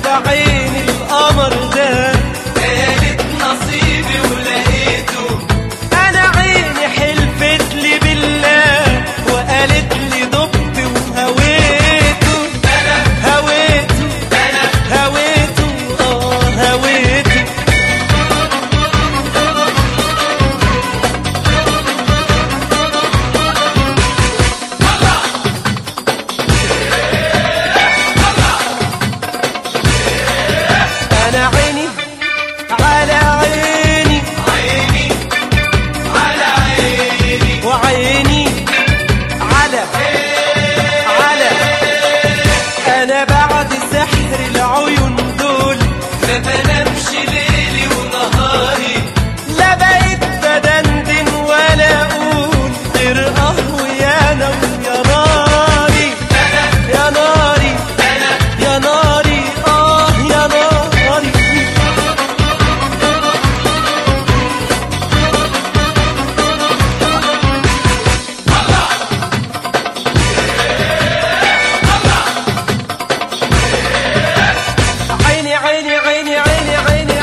في عيني القمر ده قالت نصيبي ولقيته انا عيني حلفت لي بالله وقالت لي ضبط وهويته انا هويته انا هويته اه هويته انا عيني على عيني عيني على عيني وعيني على على انا بعد سحر العيون دول ما بنامش ليلي ونهاري لا بقيت بدندن ولا اقول غير اه ويا انا ويا ناري يا ناري يا ناري اه يا ناري عيني عيني عيني عيني عيني